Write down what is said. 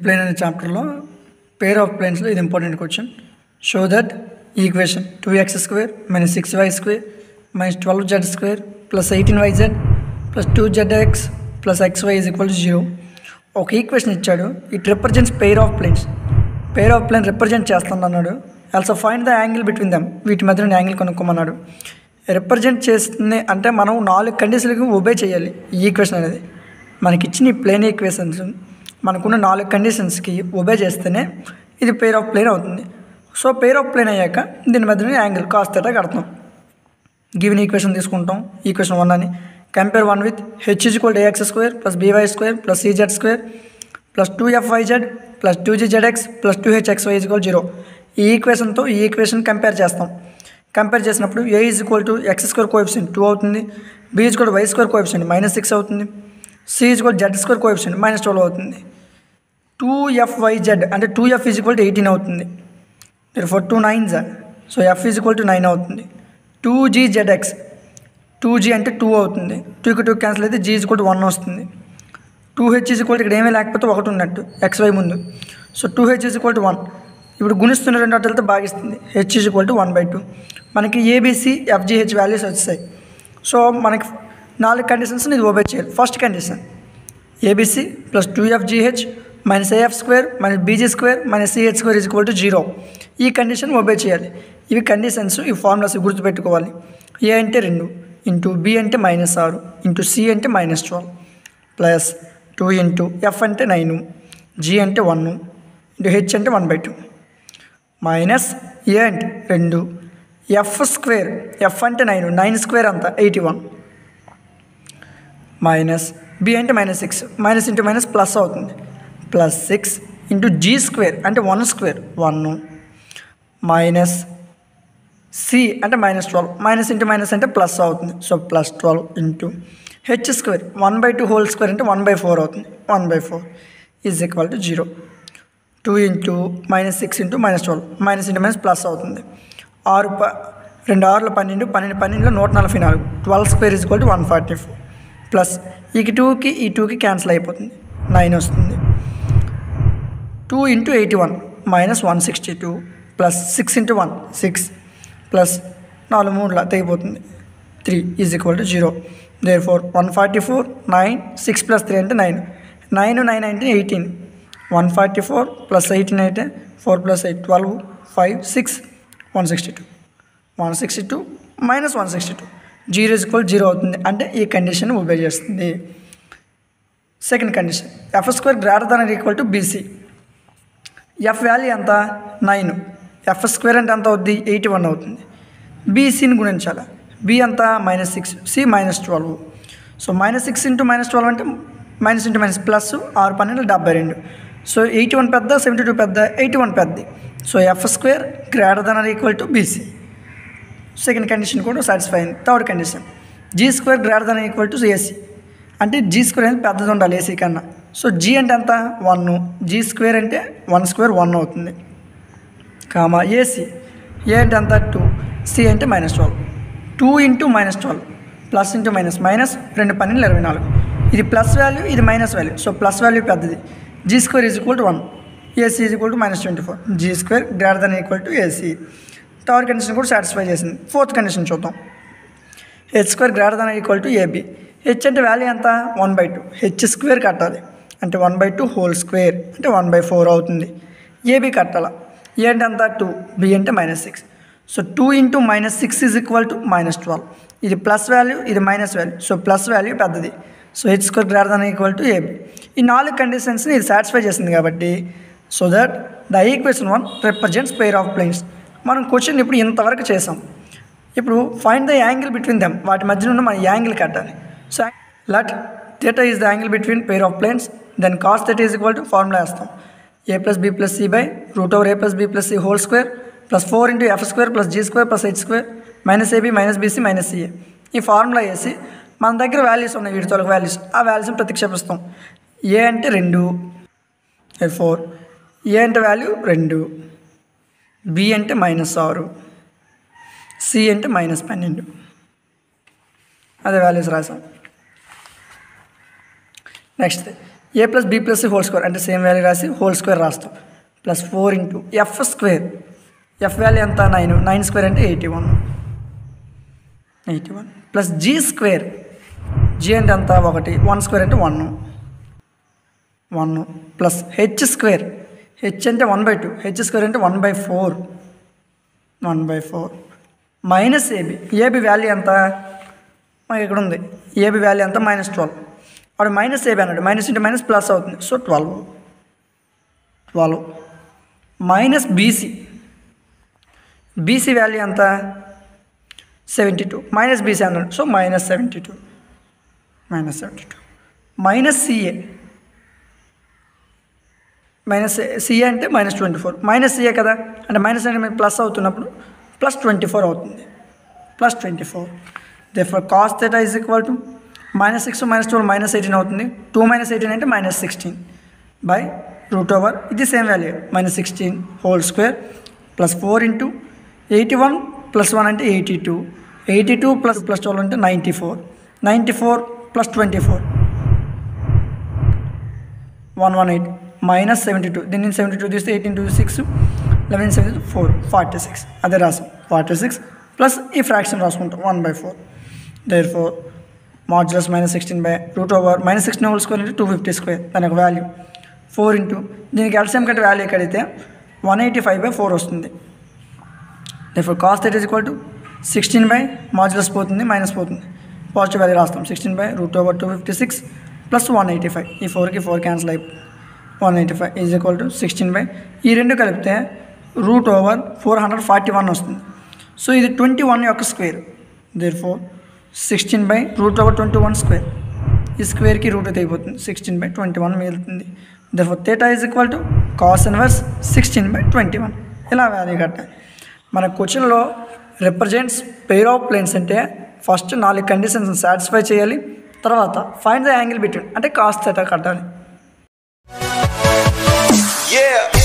Plane అనే చాప్టర్లో పేర్ of ప్లేన్స్లో ఇది important question show that equation two X square minus six Y square minus twelve Z square plus eighteen Y Z plus two Z X plus X Y is equal to zero ఒక equation ఇచ్చాడు it represents pair of planes pair of plane represent చేస్తాను అన్నాడు also find the angle between them వీటి మధ్య angle కనుక్కోమన్నాడు represent చేస్తుంది అంటే మనం నాలుగు కండిషన్లకు ఒబే చేయాలి ఈ ఈక్వేషన్ అనేది మనకి ఇచ్చిన ఈ ప్లేన్ ఈక్వేషన్స్ మనకున్న నాలుగు కండిషన్స్కి ఒబే చేస్తేనే ఇది పేర్ ఆఫ్ ప్లేన్ అవుతుంది సో పేర్ ఆఫ్ ప్లేన్ అయ్యాక దీని మధ్యన యాంగిల్ కాస్ట్ థీటా కడతాం గివెన్ ఈక్వేషన్ తీసుకుంటాం ఈక్వేషన్ వన్ అని compare one with H is equal A X square plus B Y square plus C Z square plus two F Y Z plus two G Z X plus two H X Y is equal zero ఈ ఈక్వేషన్తో ఈ equation compare చేస్తాం compare చేసినప్పుడు A is equal to X square coefficient two అవుతుంది B is కూడా Y square coefficient minus six అవుతుంది C is కూడా Z square coefficient minus twelve అవుతుంది టూ ఎఫ్ వై జెడ్ అంటే two F is equal to eighteen అవుతుంది for two nine జా so F is equal to nine అవుతుంది two G Z X two G అంటే two అవుతుంది టూకి two cancel అయితే G is equal to one వస్తుంది two H is equal ఇక్కడ ఏమీ లేకపోతే ఒకటి ఉన్నట్టు ఎక్స్ వై ముందు so two H is equal to one ఇప్పుడు గుణిస్తున్న రెండు అట్టలతో భాగిస్తుంది H is equal to one by two మనకి ఏబీసీ ఎఫ్జిహెచ్ వాల్యూస్ వచ్చాయి సో మనకి నాలుగు కండిషన్స్ని ఇది ఓబే చేయాలి first condition ABC plus two FGH minus AF square minus BG square minus CH square is equal to zero ఈ condition obey చేయాలి ఇవి కండిషన్స్ ఈ ఫార్ములాస్ గుర్తుపెట్టుకోవాలి ఏ అంటే రెండు ఇంటూ బి అంటే మైనస్ ఆరు ఇంటూ సి అంటే minus twelve plus two into F అంటే నైన్ జీ అంటే వన్ ఇంటూ హెచ్ అంటే one by two minus A అంటే రెండు ఎఫ్ స్క్వేర్ ఎఫ్ అంటే నైన్ నైన్ స్క్వేర్ అంతా ఎయిటీ వన్ మైనస్ బి అంటే minus six minus into minus plus అవుతుంది plus six into G square అంటే one square one minus C అంటే minus twelve minus into minus అంటే plus అవుతుంది so plus twelve into H square one by two whole square అంటే one by four అవుతుంది one by four is equal to zero two into minus six into minus twelve minus into minus plus అవుతుంది ఆరు ప రెండు ఆరుల పన్నెండు పన్నెండు పన్నెండులో నూట నలభై నాలుగు twelve square is equal to one forty four plus ఈ టూకి ఈ టూకి క్యాన్సిల్ అయిపోతుంది నైన్ వస్తుంది two into eighty one minus one sixty two plus six into one six plus నాలుగు మూడులా తెగిపోతుంది three is equal to zero there four one forty four nine six plus three అంటే నైన్ నైన్ నైన్ అంటే eighteen one forty four plus eighteen అయితే four plus eight twelve five six one sixty two one sixty two minus one sixty two zero is equal zero అవుతుంది అంటే ఈ condition ఉపయోగ చేస్తుంది second condition F square greater than equal to BC F value ఎంత nine F square అంటే ఎంత అవుద్ది eighty one అవుతుంది బీసీని గుణించాలి బి ఎంత minus six C minus twelve so minus six into minus twelve అంటే మైనస్ ఇంటూ మైనస్ ప్లస్ ఆరు పన్నెండు డెబ్బై రెండు సో ఎయిటీ వన్ పెద్ద సెవెంటీ టూ పెద్ద ఎయిటీ వన్ పెద్దది so F square greater than or equal to BC second condition కూడా satisfy అయింది third condition G square greater than equal to AC అంటే జీ స్క్వేర్ అనేది పెద్దది ఉండాలి ఏసీ కన్నా సో జీ అంటే ఎంత వన్ జీ స్క్వేర్ అంటే వన్ స్క్వేర్ వన్ అవుతుంది కామా ఏసీ ఏ అంటే ఎంత టూ సి అంటే minus twelve two into minus twelve plus into minus minus రెండు పన్నెండు ఇరవై నాలుగు ఇది ప్లస్ వాల్యూ ఇది minus value so plus value పెద్దది G square is equal to one AC is equal to minus twenty four G square greater than equal to AC third condition కూడా satisfy చేసింది fourth condition చూద్దాం H square greater than equal to AB H అంటే value ఎంత one by two H square కట్టాలి అంటే one by two whole square అంటే one by four అవుతుంది AB కట్టాల ఏ అంటే ఎంత టూ బి అంటే minus six so two into minus six is equal to minus twelve ఇది ప్లస్ వాల్యూ ఇది minus value so plus value పెద్దది so H square greater than equal to AB ఈ నాలుగు కండిషన్స్ని ఇది సాటిస్ఫై చేసింది కాబట్టి so that the equation one represents pair of planes మనం క్వశ్చన్ ఇప్పుడు ఇంతవరకు చేసాం ఇప్పుడు find the angle between them వాటి మధ్యన ఉన్న మన యాంగిల్ కట్టాలి so let theta is the angle between pair of planes then cos theta is equal to formula వేస్తాం A plus B plus C by root over A plus B plus C whole square plus four into F square plus G square plus H square minus AB minus BC minus CA ఈ formula వేసి మన దగ్గర values ఉన్నాయి వీటి తొలగ values ఆ వాల్యూస్ని ప్రతిక్షేపిస్తాం ఏ అంటే రెండు ఫోర్ ఏ అంటే వాల్యూ రెండు బి అంటే మైనస్ ఆరు సి అంటే మైనస్ పన్నెండు అదే వాల్యూస్ రాసాం next A plus B plus whole square అంటే సేమ్ వాల్యూ రాసి హోల్ స్క్వేర్ రాస్తాం plus four into F square F value ఎంత నైన్ నైన్ స్క్వేర్ అంటే eighty one eighty one plus G square G అంటే ఎంత ఒకటి వన్ స్క్వేర్ అంటే one one plus H square H అంటే one by two H square అంటే one by four one by four minus AB AB value ఎంత మనకి ఇక్కడ ఉంది ఏబి వాల్యూ ఎంత మైనస్ ట్వెల్వ్ వాడు మైనస్ ఏబి అన్నాడు మైనస్ ఇంటూ మైనస్ ప్లస్ అవుతుంది so twelve twelve minus BC BC value ఎంత సెవెంటీ టూ మైనస్ బీసీ అన్నాడు so minus seventy two minus seventy two minus CA minus CA అంటే minus twenty four minus CA కదా అంటే minus అంటే plus అవుతున్నప్పుడు plus twenty four అవుతుంది plus twenty four therefore cos theta is equal to minus six minus twelve minus eighteen అవుతుంది two minus eighteen అంటే minus sixteen by root over ఇది same value minus sixteen whole square plus four into eighty one plus one అంటే eighty two eighty two plus plus twelve అంటే ninety four ninety four plus twenty four one one eight minus seventy two దీన్ని seventy two తీస్తే eighteen two six eleven seventy four forty six అదే రాసాం forty six plus ఈ fraction రాసుకుంటాం one by four there four modulus minus sixteen by root over minus sixteen whole square into two fifty square దాని ఒక value four into దీనికి LCM కట్టి value ఎక్కడైతే one eighty five by four వస్తుంది there cost at is equal to sixteen by modulus పోతుంది minus పోతుంది positive value రాస్తాం sixteen by root over two fifty six plus one eighty five ఈ ఫోర్కి four cancel అయిపోయి one eighty five is equal to sixteen by ఈ రెండు కలిపితే root over four hundred forty one వస్తుంది సో ఇది ట్వంటీ వన్ యొక్క square therefore sixteen by root over twenty one square ఈ స్క్వేర్కి రూట్ అయితే అయిపోతుంది సిక్స్టీన్ బై ట్వంటీ వన్ మిగులుతుంది therefore theta is equal to cos inverse sixteen by twenty one ఇలా value కట్టాలి మన క్వశ్చన్లో రిప్రజెంట్స్ పెయిర్ ఆఫ్ ప్లేన్స్ అంటే ఫస్ట్ నాలుగు కండిషన్స్ సాటిస్ఫై చేయాలి తర్వాత ఫైండ్ ద యాంగిల్ బిట్వీన్ అంటే కాస్ట్ థెటా కట్టాలి Yeah.